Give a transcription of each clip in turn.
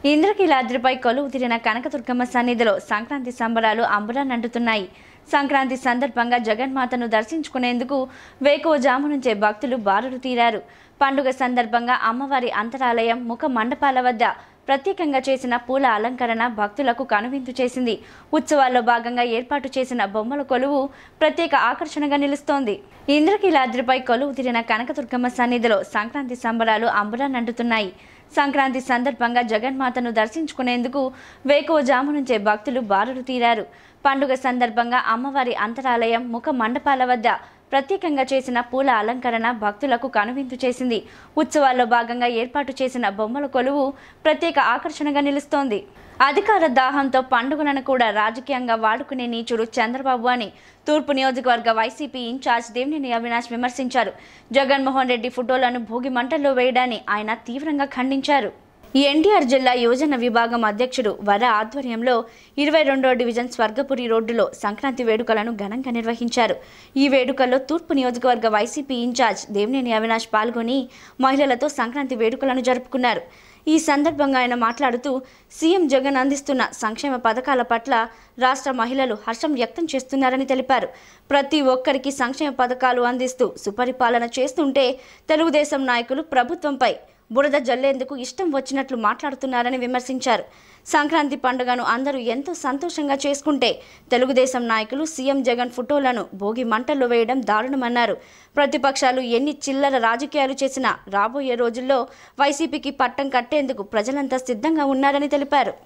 ఇంద్రకీలాద్రిపై కొలువు తీరిన కనకదుర్గమ్మ సన్నిధిలో సంక్రాంతి సంబరాలు అంబురానంటుతున్నాయి సంక్రాంతి సందర్భంగా జగన్మాతను దర్శించుకునేందుకు వేకువజాము నుంచే భక్తులు బారులు తీరారు పండుగ సందర్భంగా అమ్మవారి అంతరాలయం ముఖ మండపాల వద్ద ప్రత్యేకంగా చేసిన పూల అలంకరణ భక్తులకు కనువిందు చేసింది ఉత్సవాల్లో భాగంగా ఏర్పాటు చేసిన బొమ్మల కొలువు ప్రత్యేక ఆకర్షణగా నిలుస్తోంది ఇంద్రకీలాద్రిపై కొలువు తీరిన కనకదుర్గమ్మ సన్నిధిలో సంక్రాంతి సంబరాలు అంబురానంటుతున్నాయి సంక్రాంతి సందర్భంగా జగన్మాతను దర్శించుకునేందుకు వేకువజాము నుంచే భక్తులు బారులు తీరారు పండుగ సందర్భంగా అమ్మవారి అంతరాలయం ముఖ మండపాల వద్ద ప్రత్యేకంగా చేసిన పూల అలంకరణ భక్తులకు కనువిందు చేసింది ఉత్సవాల్లో భాగంగా ఏర్పాటు చేసిన బొమ్మల కొలువు ప్రత్యేక ఆకర్షణగా నిలుస్తోంది అధికార దాహంతో పండుగలను కూడా రాజకీయంగా వాడుకునే నీచుడు చంద్రబాబు అని తూర్పు నియోజకవర్గ వైసీపీ ఇన్ఛార్జ్ దేవినేని అవినాష్ విమర్శించారు జగన్మోహన్ రెడ్డి ఫోటోలను భోగి మంటల్లో వేయడాన్ని ఆయన తీవ్రంగా ఖండించారు ఎన్టీఆర్ జిల్లా యువజన విభాగం అధ్యక్షుడు వర ఆధ్వర్యంలో ఇరవై రెండో డివిజన్ స్వర్గపురి రోడ్డులో సంక్రాంతి వేడుకలను ఘనంగా నిర్వహించారు ఈ వేడుకల్లో తూర్పు నియోజకవర్గ వైసీపీ ఇన్ఛార్జ్ దేవినేని అవినాష్ పాల్గొని మహిళలతో సంక్రాంతి వేడుకలను జరుపుకున్నారు ఈ సందర్భంగా ఆయన మాట్లాడుతూ సీఎం జగన్ అందిస్తున్న సంక్షేమ పథకాల పట్ల రాష్ట్ర మహిళలు హర్షం వ్యక్తం చేస్తున్నారని తెలిపారు ప్రతి ఒక్కరికి సంక్షేమ పథకాలు అందిస్తూ సుపరిపాలన చేస్తుంటే తెలుగుదేశం నాయకులు ప్రభుత్వంపై బురద జల్లేందుకు ఇష్టం వచ్చినట్లు మాట్లాడుతున్నారని విమర్శించారు సంక్రాంతి పండుగను అందరూ ఎంతో సంతోషంగా చేసుకుంటే తెలుగుదేశం నాయకులు సీఎం జగన్ ఫోటోలను భోగి మంటల్లో వేయడం దారుణమన్నారు ప్రతిపక్షాలు ఎన్ని చిల్లర రాజకీయాలు చేసినా రాబోయే రోజుల్లో వైసీపీకి పట్టం కట్టేందుకు ప్రజలంతా సిద్ధంగా ఉన్నారని తెలిపారు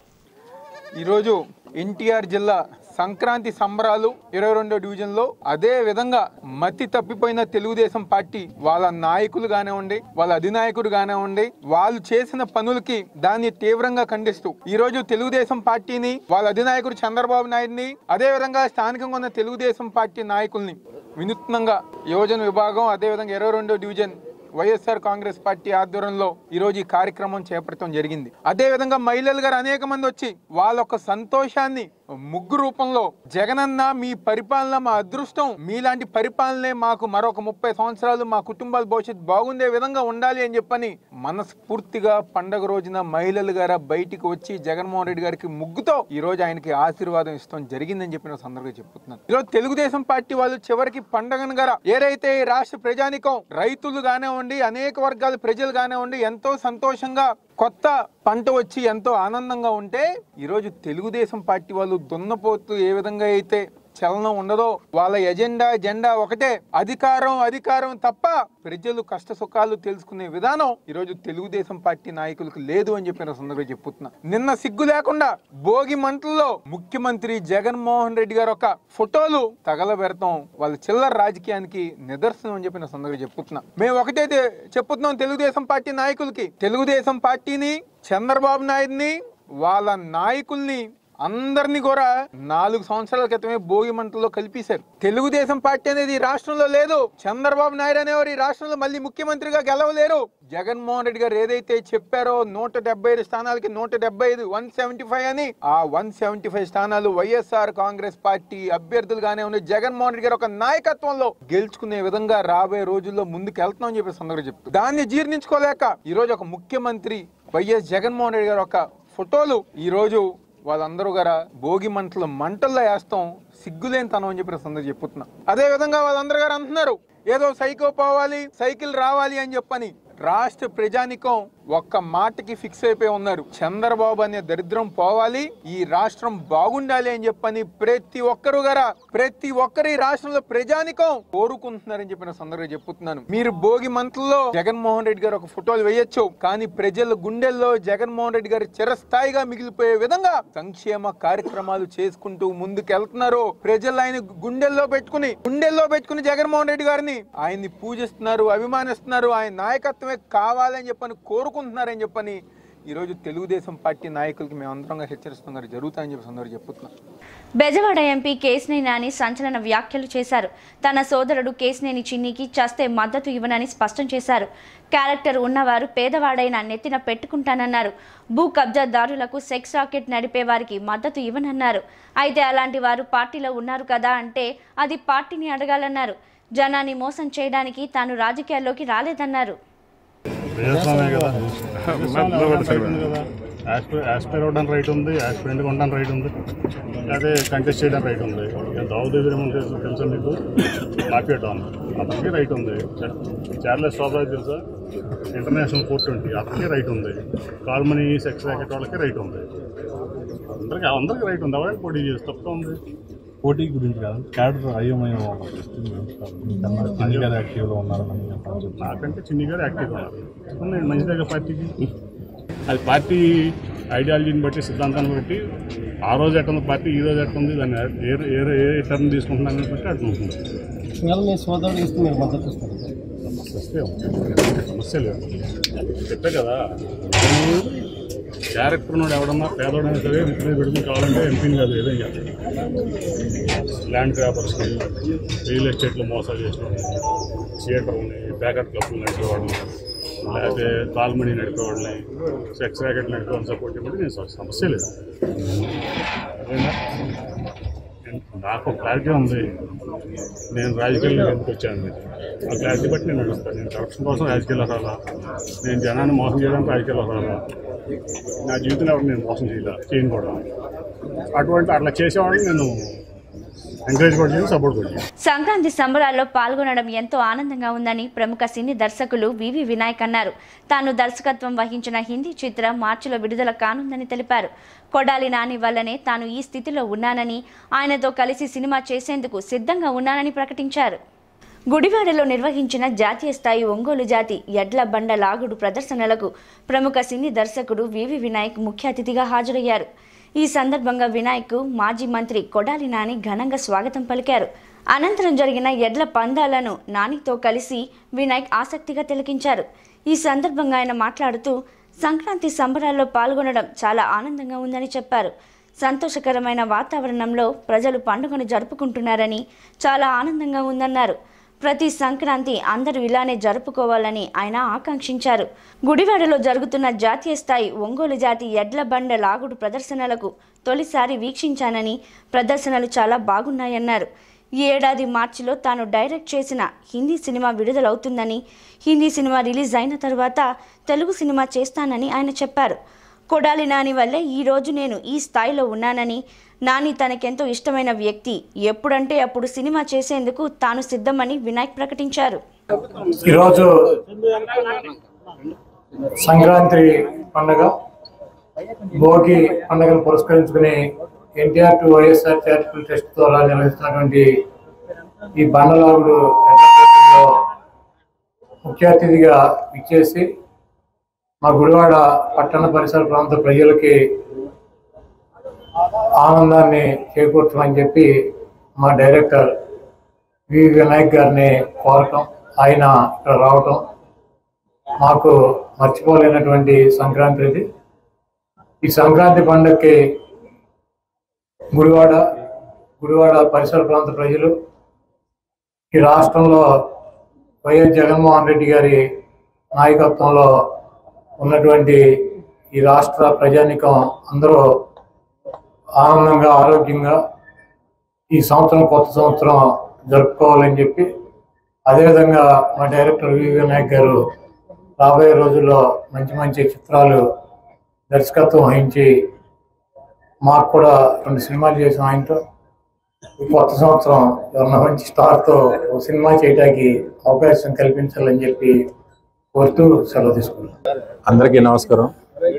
ఈరోజు ఎన్టీఆర్ జిల్లా సంక్రాంతి సంబరాలు ఇరవై రెండో డివిజన్లో అదే విధంగా మతి తప్పిపోయిన తెలుగుదేశం పార్టీ వాళ్ళ నాయకులు కానివ్వండి వాళ్ళ అధినాయకుడు కానివ్వండి వాళ్ళు చేసిన పనులకి దాన్ని తీవ్రంగా ఖండిస్తూ ఈ రోజు తెలుగుదేశం పార్టీని వాళ్ళ అధినాయకుడు చంద్రబాబు నాయుడిని అదే విధంగా స్థానికంగా ఉన్న తెలుగుదేశం పార్టీ నాయకుల్ని వినూత్నంగా యువజన విభాగం అదేవిధంగా ఇరవై రెండో డివిజన్ వైఎస్ఆర్ కాంగ్రెస్ పార్టీ ఆధ్వర్యంలో ఈ రోజు ఈ కార్యక్రమం చేపట్టడం జరిగింది అదే విధంగా మహిళలు గారు అనేక మంది వచ్చి వాళ్ళ యొక్క సంతోషాన్ని ముగ్గు రూపంలో జగనన్న మీ పరిపాలన మా అదృష్టం మీలాంటి పరిపాలనే మాకు మరొక ముప్పై సంవత్సరాలు మా కుటుంబాల భవిష్యత్తు బాగుండే విధంగా ఉండాలి అని చెప్పని మనస్ఫూర్తిగా పండగ రోజున మహిళలు గారు బయటికి వచ్చి జగన్మోహన్ రెడ్డి గారికి ముగ్గుతో ఈ రోజు ఆయనకి ఆశీర్వాదం ఇస్తాం జరిగిందని చెప్పిన సందర్భంగా చెప్తున్నాను ఈరోజు తెలుగుదేశం పార్టీ వాళ్ళు చివరికి పండగను గారా ఏదైతే ఈ రాష్ట్ర ప్రజానికం రైతులు కానివ్వండి అనేక వర్గాల ప్రజలు కానివ్వండి ఎంతో సంతోషంగా కొత్త పంట వచ్చి ఎంతో ఆనందంగా ఉంటే ఈరోజు తెలుగుదేశం పార్టీ వాళ్ళు దున్నపోతూ ఏ విధంగా అయితే చలనం ఉండదో వాళ్ళ ఎజెండా జెండా ఒకటే అధికారం అధికారం తప్ప ప్రజలు కష్ట సుఖాలు తెలుసుకునే విధానం ఈరోజు తెలుగుదేశం పార్టీ నాయకులకు లేదు అని చెప్పిన సందర్భంగా చెప్పుతున్నా నిన్న సిగ్గు లేకుండా భోగి మంటల్లో ముఖ్యమంత్రి జగన్మోహన్ రెడ్డి గారు ఒక ఫోటోలు తగలబెడతాం వాళ్ళ చిల్లర రాజకీయానికి నిదర్శనం అని చెప్పిన సందర్భంగా చెప్పుతున్నా మేము ఒకటైతే చెప్పుతున్నాం తెలుగుదేశం పార్టీ నాయకులకి తెలుగుదేశం పార్టీని చంద్రబాబు నాయుడిని వాళ్ళ నాయకుల్ని అందరినీ కూడా నాలుగు సంవత్సరాల క్రితమే భోగి మంటల్లో కలిపేశారు తెలుగుదేశం పార్టీ అనేది ఈ రాష్ట్రంలో లేదు చంద్రబాబు నాయుడు అనేవారు ఈ రాష్ట్రంలో మళ్ళీ ముఖ్యమంత్రిగా గెలవలేరు జగన్మోహన్ రెడ్డి గారు ఏదైతే చెప్పారో నూట డెబ్బై ఐదు స్థానాలకి నూట డెబ్బై ఐదు వన్ సెవెంటీ ఫైవ్ అని ఆ వన్ సెవెంటీ ఫైవ్ స్థానాలు వైఎస్ఆర్ కాంగ్రెస్ పార్టీ అభ్యర్థులుగానే ఉన్నాయి జగన్మోహన్ రెడ్డి గారు ఒక నాయకత్వంలో గెలుచుకునే విధంగా రాబోయే రోజుల్లో ముందుకు వెళ్తున్నాం అని చెప్పి సందర్భంగా చెప్తారు దాన్ని జీర్ణించుకోలేక ఈ రోజు ఒక ముఖ్యమంత్రి వైఎస్ జగన్మోహన్ రెడ్డి గారు ఒక ఫోటోలు ఈ రోజు వాళ్ళందరూ గారా భోగి మంటలు మంటల్లో వేస్తాం సిగ్గులేని తనం అని చెప్పిన సందర్భం చెప్పుతున్నా అదే విధంగా వాళ్ళందరూ గారు అంటున్నారు ఏదో సైకిల్ పోవాలి సైకిల్ రావాలి అని చెప్పని రాష్ట్ర ప్రజానికం ఒక్క మాటకి ఫిక్స్ అయిపోయి ఉన్నారు చంద్రబాబు అనే దరిద్రం పోవాలి ఈ రాష్ట్రం బాగుండాలి అని చెప్పని ప్రతి ఒక్కరు గారా ప్రతి ఒక్కరు ఈ రాష్ట్రంలో ప్రజానికం కోరుకుంటున్నారని చెప్పిన సందర్భంగా చెప్పుతున్నాను మీరు భోగి మంటల్లో జగన్మోహన్ రెడ్డి గారు ఒక ఫోటోలు వేయొచ్చు కానీ ప్రజల గుండెల్లో జగన్మోహన్ రెడ్డి గారు చిరస్థాయిగా మిగిలిపోయే విధంగా సంక్షేమ కార్యక్రమాలు చేసుకుంటూ ముందుకు వెళ్తున్నారు ప్రజలు ఆయన గుండెల్లో పెట్టుకుని గుండెల్లో పెట్టుకుని జగన్మోహన్ రెడ్డి గారిని ఆయన్ని పూజిస్తున్నారు అభిమానిస్తున్నారు ఆయన నాయకత్వమే కావాలని చెప్పని కోరుకుంటున్నారని చెప్పని ఈరోజు తెలుగుదేశం పార్టీ నాయకులకి మేమందరంగా హెచ్చరిస్తున్నారు జరుగుతాయని చెప్పి సందర్భంగా చెప్పుతున్నాం బెజవాడ ఎంపీ కేసినేని నాని సంచలన వ్యాఖ్యలు చేశారు తన సోదరుడు కేసినేని చిన్నికి చస్తే మద్దతు ఇవ్వనని స్పష్టం చేశారు క్యారెక్టర్ ఉన్నవారు పేదవాడైన నెత్తిన పెట్టుకుంటానన్నారు భూ కబ్జాదారులకు సెక్స్ రాకెట్ నడిపే వారికి మద్దతు ఇవ్వనన్నారు అయితే అలాంటి వారు పార్టీలో ఉన్నారు కదా అంటే అది పార్టీని అడగాలన్నారు జనాన్ని మోసం చేయడానికి తాను రాజకీయాల్లోకి రాలేదన్నారు ప్రజాస్వామ్యం కదా ప్రజాస్వామ్యం నిలబడి అయిపోయింది కదా యాస్పైర్ యాస్పైర్ అవ్వడానికి రైట్ ఉంది యాస్పిరెంట్గా ఉండడానికి రైట్ ఉంది అదే కంటెస్ట్ చేయడానికి రైట్ ఉంది దావుద్ ఏమో తెలుసు తెలుసా మీకు మాఫియా డాన్ అతనికి రైట్ ఉంది చార్లెస్ స్ట్రాబరాజ్ తెలుసా ఇంటర్నేషనల్ ఫోర్ ట్వంటీ అతనికి రైట్ ఉంది కాల్మనీ సెక్స్ ర్యాకెట్ వాళ్ళకి రైట్ ఉంది అందరికి అందరికి రైట్ ఉంది ఎవరైనా పోటీ చేసి తప్ప ఉంది పోటీ గురించి కాదు క్యాడర్ అయోమయం చిన్ని గారు యాక్టివ్లో ఉన్నారని చెప్పాలి నాకంటే చిన్ని గారు యాక్టివ్ ఉన్నారు నేను మంచిదేగా పార్టీకి అది పార్టీ ఐడియాలజీని బట్టి సిద్ధాంతాన్ని బట్టి ఆ రోజు ఎట్టుంది పార్టీ ఈ రోజు ఎట్టుంది దాన్ని ఏ ఏ ఏ టర్న్ తీసుకుంటున్నాను బట్టి అట్లా ఉంటుంది ఒకవేళ మీ సోదరుడు ఇస్తే మీరు మద్దతు ఇస్తారు సమస్య ఉంది. సమస్య లేదు చెప్పే కదా క్యారెక్టర్ ఉన్నాడు ఎవడన్నా పేదోడైనా సరే ఇంటి పెడుకుని కావాలంటే ఎంపీని కాదు ఏదైనా ల్యాండ్ గ్రాబర్స్ని రియల్ ఎస్టేట్లో మోసాలు చేసిన థియేటర్ని ప్యాకెట్ క్లబ్లు నడిపేవాళ్ళని లేకపోతే కాల్మనీ నడిపేవాళ్ళని సెక్స్ ర్యాకెట్ నడిపేవాళ్ళని సపోర్ట్ చేయబట్టి నేను స- సమస్య లేదు అదేనా? నేను- నాకు క్లారిటీ ఉంది నేను రాజకీయాల్లో ఎందుకు వచ్చాను ఆ క్లారిటీ బట్టి నేను నడుస్తాను నేను కరప్షన్ కోసం రాజకీయాల్లో రాలా నేను జనాన్ని మోసం చేయడానికి రాజకీయాల్లో రాలా నా జీవితంలో ఎవరు నేను మోసం చేయాల చేయను కూడా అటువంటి అట్లా చేసేవాళ్ళని నేను ఎంకరేజ్ కూడా చేయను సపోర్ట్ కూడా చేయను సంక్రాంతి సంబరాల్లో పాల్గొనడం ఎంతో ఆనందంగా ఉందని ప్రముఖ సినీ దర్శకులు వివి వినాయక్ అన్నారు తాను దర్శకత్వం వహించిన హిందీ చిత్రం మార్చిలో విడుదల కానుందని తెలిపారు కొడాలి నాని వల్లనే తాను ఈ స్థితిలో ఉన్నానని ఆయనతో కలిసి సినిమా చేసేందుకు సిద్ధంగా ఉన్నానని ప్రకటించారు గుడివాడలో నిర్వహించిన జాతీయ స్థాయి ఒంగోలు జాతి ఎడ్ల బండ లాగుడు ప్రదర్శనలకు ప్రముఖ సినీ దర్శకుడు వివి వినాయక్ ముఖ్య అతిథిగా హాజరయ్యారు ఈ సందర్భంగా వినాయక్ మాజీ మంత్రి కొడాలి నాని ఘనంగా స్వాగతం పలికారు అనంతరం జరిగిన ఎడ్ల పందాలను నానితో కలిసి వినాయక్ ఆసక్తిగా తిలకించారు ఈ సందర్భంగా ఆయన మాట్లాడుతూ సంక్రాంతి సంబరాల్లో పాల్గొనడం చాలా ఆనందంగా ఉందని చెప్పారు సంతోషకరమైన వాతావరణంలో ప్రజలు పండుగను జరుపుకుంటున్నారని చాలా ఆనందంగా ఉందన్నారు ప్రతి సంక్రాంతి అందరూ ఇలానే జరుపుకోవాలని ఆయన ఆకాంక్షించారు గుడివాడలో జరుగుతున్న జాతీయ స్థాయి ఒంగోలు జాతి ఎడ్ల బండ లాగుడు ప్రదర్శనలకు తొలిసారి వీక్షించానని ప్రదర్శనలు చాలా బాగున్నాయన్నారు ఈ ఏడాది మార్చిలో తాను డైరెక్ట్ చేసిన హిందీ సినిమా విడుదలవుతుందని హిందీ సినిమా రిలీజ్ అయిన తర్వాత తెలుగు సినిమా చేస్తానని ఆయన చెప్పారు కొడాలి నాని వల్లే ఈ రోజు నేను ఈ స్థాయిలో ఉన్నానని నాని తనకెంతో ఇష్టమైన వ్యక్తి ఎప్పుడంటే అప్పుడు సినిమా చేసేందుకు తాను సిద్ధమని వినాయక్ ప్రకటించారు ఈరోజు సంక్రాంతి పండుగ భోగి పండుగను పురస్కరించుకుని NTR to YSR charitable trust ద్వారా నిర్వహిస్తున్నటువంటి ఈ బండలాగుడు ఎడ్లపోటీల్లో ముఖ్య అతిథిగా ఇచ్చేసి మా గుడివాడ పట్టణ పరిసర ప్రాంత ప్రజలకి ఆనందాన్ని చేకూర్చమని చెప్పి మా డైరెక్టర్ వి వినాయక్ గారిని కోరటం ఆయన ఇక్కడ రావటం మాకు మర్చిపోలేనటువంటి సంక్రాంతి ఇది ఈ సంక్రాంతి పండుగకి గుడివాడ గుడివాడ పరిసర ప్రాంత ప్రజలు ఈ రాష్ట్రంలో వైఎస్ జగన్మోహన్ రెడ్డి గారి నాయకత్వంలో ఉన్నటువంటి ఈ రాష్ట్ర ప్రజానికం అందరూ ఆనందంగా ఆరోగ్యంగా ఈ సంవత్సరం కొత్త సంవత్సరం జరుపుకోవాలని చెప్పి అదేవిధంగా మా డైరెక్టర్ వి వినాయక్ గారు రాబోయే రోజుల్లో మంచి మంచి చిత్రాలు దర్శకత్వం వహించి మాకు కూడా రెండు సినిమాలు చేసాం ఆయనతో ఈ కొత్త సంవత్సరం ఎవరన్నా మంచి స్టార్తో ఒక సినిమా చేయడానికి అవకాశం కల్పించాలని చెప్పి కోరుతూ సెలవు తీసుకున్నాం అందరికీ నమస్కారం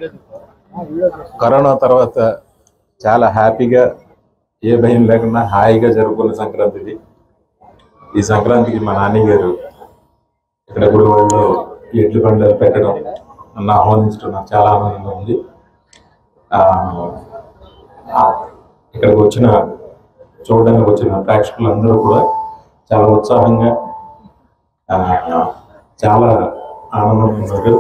కరోనా తర్వాత చాలా హ్యాపీగా ఏ భయం లేకుండా హాయిగా జరుపుకున్న సంక్రాంతి ఇది ఈ సంక్రాంతికి మా నాన్నగారు ఇక్కడ గుడివాడలో ఎడ్లు బండ పెట్టడం నన్ను ఆహ్వానించడం నాకు చాలా ఆనందంగా ఉంది ఆ, ఆ, ఇక్కడికి వచ్చిన చూడడానికి వచ్చిన ప్రేక్షకులందరూ కూడా చాలా ఉత్సాహంగా ఆ, చాలా ఆనందంగా ఉన్నారు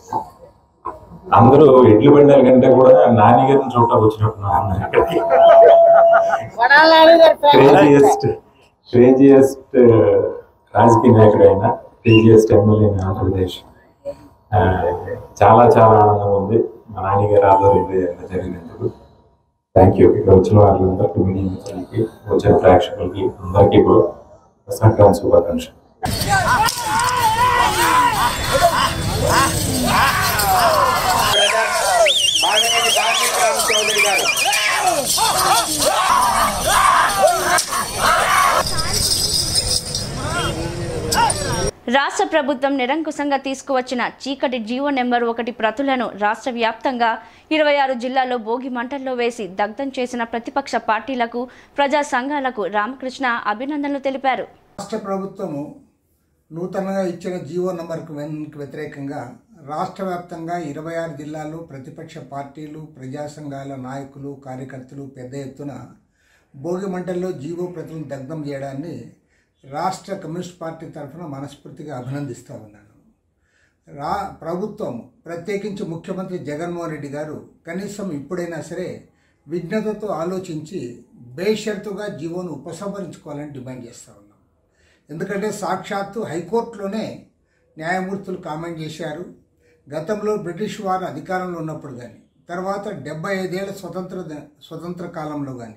అందరూ ఎడ్ల బండాల కంటే కూడా నాని గారిని చూడటానికి వచ్చినట్టు క్రేజియస్ట్ క్రేజియస్ట్ రాజకీయ నాయకుడు అయిన క్రేజియస్ట్ ఎమ్మెల్యే ఇన్ ఆంధ్రప్రదేశ్ ఆ, చాలా చాలా ఆనందంగా ఉంది మా నాన్నగారు ఆధ్వర్యంలో జరిగినందుకు థ్యాంక్ యూ ఇక్కడ వచ్చిన వాళ్ళందరికీ మీడియా మిత్రులకి వచ్చిన ప్రేక్షకులకి అందరికీ కూడా సంక్రాంతి శుభాకాంక్షలు బాగా రాష్ట్ర ప్రభుత్వం నిరంకుశంగా తీసుకువచ్చిన చీకటి జీవో నెంబర్ ఒకటి ప్రతులను రాష్ట్ర వ్యాప్తంగా ఇరవై ఆరు జిల్లాల్లో భోగి మంటల్లో వేసి దగ్ధం చేసిన ప్రతిపక్ష పార్టీలకు ప్రజా సంఘాలకు రామకృష్ణ అభినందనలు తెలిపారు రాష్ట్ర ప్రభుత్వము నూతనంగా ఇచ్చిన జీవో నంబర్కు వెన్- వ్యతిరేకంగా రాష్ట్ర వ్యాప్తంగా ఇరవై ఆరు జిల్లాల్లో ప్రతిపక్ష పార్టీలు ప్రజా సంఘాల నాయకులు కార్యకర్తలు పెద్ద ఎత్తున భోగి మంటల్లో జీవో ప్రతులను దగ్ధం చేయడాన్ని రాష్ట్ర కమ్యూనిస్ట్ పార్టీ తరఫున మనస్ఫూర్తిగా అభినందిస్తూ ఉన్నాను రా ప్రభుత్వం ప్రత్యేకించి ముఖ్యమంత్రి జగన్మోహన్ రెడ్డి గారు కనీసం ఇప్పుడైనా సరే విఘ్నతతో ఆలోచించి బేషరతుగా జీవోను ఉపసంహరించుకోవాలని డిమాండ్ చేస్తూ ఉన్నాం ఎందుకంటే సాక్షాత్తు హైకోర్టులోనే న్యాయమూర్తులు కామెంట్ చేశారు గతంలో బ్రిటిష్ వారు అధికారంలో ఉన్నప్పుడు కానీ తర్వాత డెబ్బై ఐదేళ్ల స్వతంత్ర ద- స్వతంత్ర కాలంలో కానీ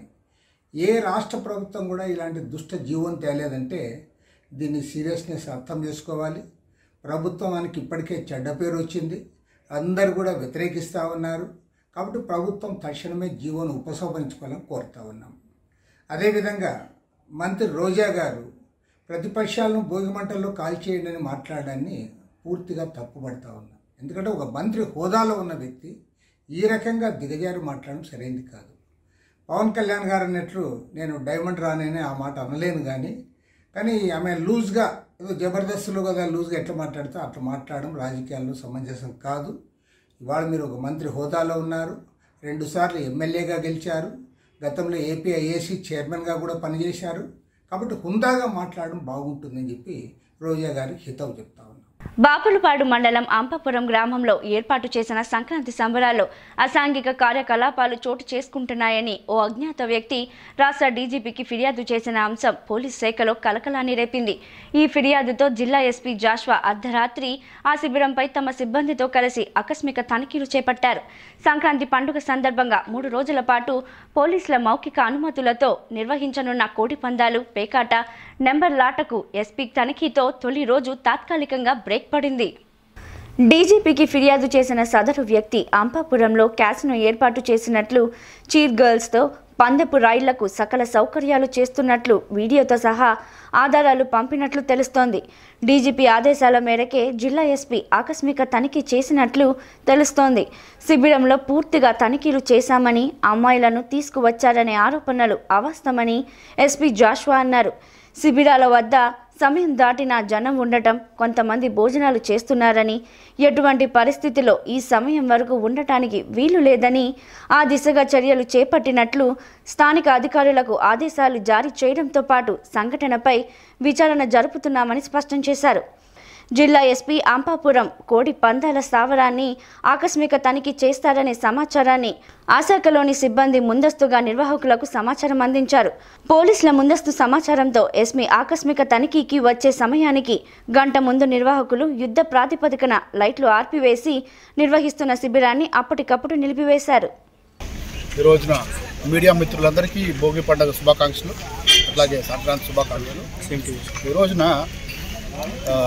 ఏ రాష్ట్ర ప్రభుత్వం కూడా ఇలాంటి దుష్ట జీవోని తేలేదంటే దీన్ని సీరియస్నెస్ అర్థం చేసుకోవాలి ప్రభుత్వానికి ఇప్పటికే చెడ్డ పేరు వచ్చింది అందరు కూడా వ్యతిరేకిస్తూ ఉన్నారు కాబట్టి ప్రభుత్వం తక్షణమే జీవోను ఉపసంహరించుకోవాలని కోరుతా ఉన్నాం అదేవిధంగా మంత్రి రోజా గారు ప్రతిపక్షాలను భోగిమంటల్లో కాల్చేయండి అని మాట్లాడడాన్ని పూర్తిగా తప్పుపడతా ఉన్నా ఎందుకంటే ఒక మంత్రి హోదాలో ఉన్న వ్యక్తి ఈ రకంగా దిగజారి మాట్లాడడం సరైంది కాదు పవన్ కళ్యాణ్ గారు అన్నట్లు నేను డైమండ్ రానని ఆ మాట అనలేను కానీ కానీ ఆమె లూజ్గా ఏదో జబర్దస్త్లో కదా లూజ్గా ఎట్లా మాట్లాడితే అట్లా మాట్లాడడం రాజకీయాల్లో సమంజసం కాదు ఇవాళ మీరు ఒక మంత్రి హోదాలో ఉన్నారు రెండుసార్లు ఎమ్మెల్యేగా గెలిచారు గతంలో ఏపీ ఐఏసీ చైర్మన్గా కూడా పనిచేశారు కాబట్టి హుందాగా మాట్లాడడం బాగుంటుందని చెప్పి రోజా గారికి హితవు చెప్తా ఉన్నాను బాపులపాడు మండలం అంపపురం గ్రామంలో ఏర్పాటు చేసిన సంక్రాంతి సంబరాల్లో అసాంఘిక కార్యకలాపాలు చోటు చేసుకుంటున్నాయని ఓ అజ్ఞాత వ్యక్తి రాష్ట్ర డీజీపీకి ఫిర్యాదు చేసిన అంశం పోలీస్ శాఖలో కలకలాన్ని రేపింది ఈ ఫిర్యాదుతో జిల్లా ఎస్పీ జాష్వా అర్ధరాత్రి ఆ శిబిరంపై తమ సిబ్బందితో కలిసి ఆకస్మిక తనిఖీలు చేపట్టారు సంక్రాంతి పండుగ సందర్భంగా మూడు రోజుల పాటు పోలీసుల మౌఖిక అనుమతులతో నిర్వహించనున్న కోడి పందాలు పేకాట నెంబర్ లాటకు ఎస్పీ తనిఖీతో తొలి రోజు తాత్కాలికంగా బ్రేక్ పడింది డీజీపీకి ఫిర్యాదు చేసిన సదరు వ్యక్తి అంపాపురంలో క్యాసినో ఏర్పాటు చేసినట్లు చీర్ గర్ల్స్తో పందెపు రైళ్లకు సకల సౌకర్యాలు చేస్తున్నట్లు వీడియోతో సహా ఆధారాలు పంపినట్లు తెలుస్తోంది డీజీపీ ఆదేశాల మేరకే జిల్లా ఎస్పీ ఆకస్మిక తనిఖీ చేసినట్లు తెలుస్తోంది శిబిరంలో పూర్తిగా తనిఖీలు చేశామని అమ్మాయిలను తీసుకువచ్చారనే ఆరోపణలు అవాస్తవమని ఎస్పీ జాష్వా అన్నారు శిబిరాల వద్ద సమయం దాటిన జనం ఉండటం కొంతమంది భోజనాలు చేస్తున్నారని ఎటువంటి పరిస్థితిలో ఈ సమయం వరకు ఉండటానికి వీలు లేదని ఆ దిశగా చర్యలు చేపట్టినట్లు స్థానిక అధికారులకు ఆదేశాలు జారీ చేయడంతో పాటు సంఘటనపై విచారణ జరుపుతున్నామని స్పష్టం చేశారు జిల్లా ఎస్పీ అంపాపురం కోడి పందాల స్థావరాన్ని ఆకస్మిక తనిఖీ చేస్తారనే సమాచారాన్ని ఆ శాఖలోని సిబ్బంది ముందస్తుగా నిర్వాహకులకు సమాచారం అందించారు పోలీసుల ముందస్తు సమాచారంతో ఎస్పీ ఆకస్మిక తనిఖీకి వచ్చే సమయానికి గంట ముందు నిర్వాహకులు యుద్ధ ప్రాతిపదికన లైట్లు ఆర్పివేసి నిర్వహిస్తున్న శిబిరాన్ని అప్పటికప్పుడు నిలిపివేశారు ఈ రోజున మీడియా మిత్రులందరికీ భోగి పండుగ శుభాకాంక్షలు అట్లాగే సంక్రాంతి శుభాకాంక్షలు ఈ రోజున ఆ,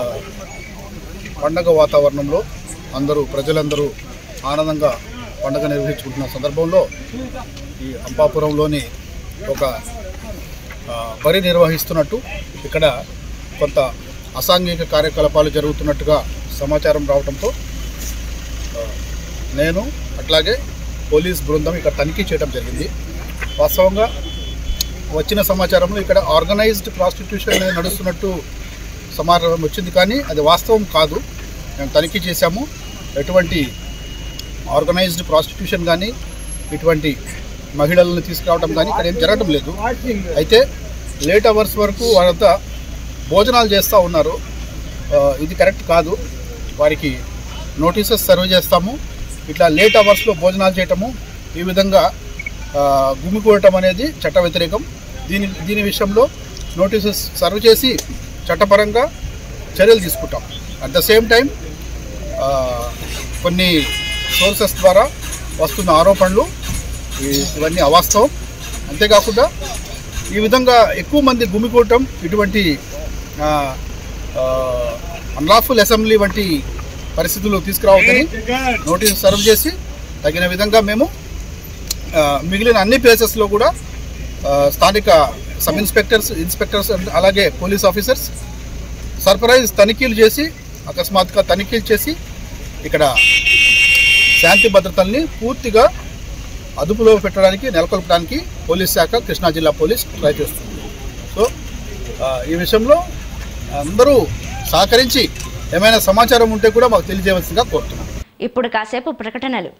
పండగ వాతావరణంలో అందరూ ప్రజలందరూ ఆనందంగా పండగ నిర్వహించుకుంటున్న సందర్భంలో ఈ అంపాపురంలోని ఒక ఆ, బరి నిర్వహిస్తున్నట్టు ఇక్కడ కొంత అసాంఘిక కార్యకలాపాలు జరుగుతున్నట్టుగా సమాచారం రావడంతో ఆ, నేను అట్లాగే పోలీస్ బృందం ఇక్కడ తనిఖీ చేయడం జరిగింది వాస్తవంగా వచ్చిన సమాచారంలో ఇక్కడ ఆర్గనైజ్డ్ ప్రాస్టిట్యూషన్ అనేది నడుస్తున్నట్టు సమాచారం వచ్చింది కానీ అది వాస్తవం కాదు మేము తనిఖీ చేశాము ఎటువంటి ఆర్గనైజ్డ్ ప్రాస్టిట్యూషన్ కానీ ఇటువంటి మహిళలను తీసుకురావడం కానీ ఇక్కడ ఏం జరగడం లేదు అయితే లేట్ అవర్స్ వరకు వాళ్ళంతా భోజనాలు చేస్తూ ఉన్నారు ఆ, ఇది కరెక్ట్ కాదు వారికి నోటీసెస్ సర్వ్ చేస్తాము ఇట్లా లేట్ అవర్స్లో భోజనాలు చేయటము ఈ విధంగా ఆ, గుమికూడటం అనేది చట్ట వ్యతిరేకం దీని దీని విషయంలో నోటీసెస్ సర్వ్ చేసి చట్టపరంగా చర్యలు తీసుకుంటాం అట్ ద సేమ్ టైం కొన్ని సోర్సెస్ ద్వారా వస్తున్న ఆరోపణలు ఈ- ఇవన్నీ అవాస్తవం అంతేకాకుండా ఈ విధంగా ఎక్కువ మంది గుమికూడటం ఇటువంటి అన్లాఫుల్ అసెంబ్లీ వంటి పరిస్థితులు తీసుకురావద్దని నోటీసు సర్వ్ చేసి తగిన విధంగా మేము ఆ, మిగిలిన అన్ని ప్లేసెస్లో కూడా ఆ, స్థానిక సబ్ ఇన్స్పెక్టర్స్ ఇన్స్పెక్టర్స్ అండ్ అలాగే పోలీస్ ఆఫీసర్స్ సర్ప్రైజ్ తనిఖీలు చేసి అకస్మాత్తుగా తనిఖీలు చేసి ఇక్కడ శాంతి భద్రతల్ని పూర్తిగా అదుపులో పెట్టడానికి నెలకొల్పడానికి పోలీస్ శాఖ కృష్ణా జిల్లా పోలీస్ ట్రై చేస్తుంది సో ఆ, ఈ విషయంలో అందరూ సహకరించి ఏమైనా సమాచారం ఉంటే కూడా మాకు తెలియజేయవలసిందిగా కోరుతున్నాం ఇప్పుడు కాసేపు ప్రకటనలు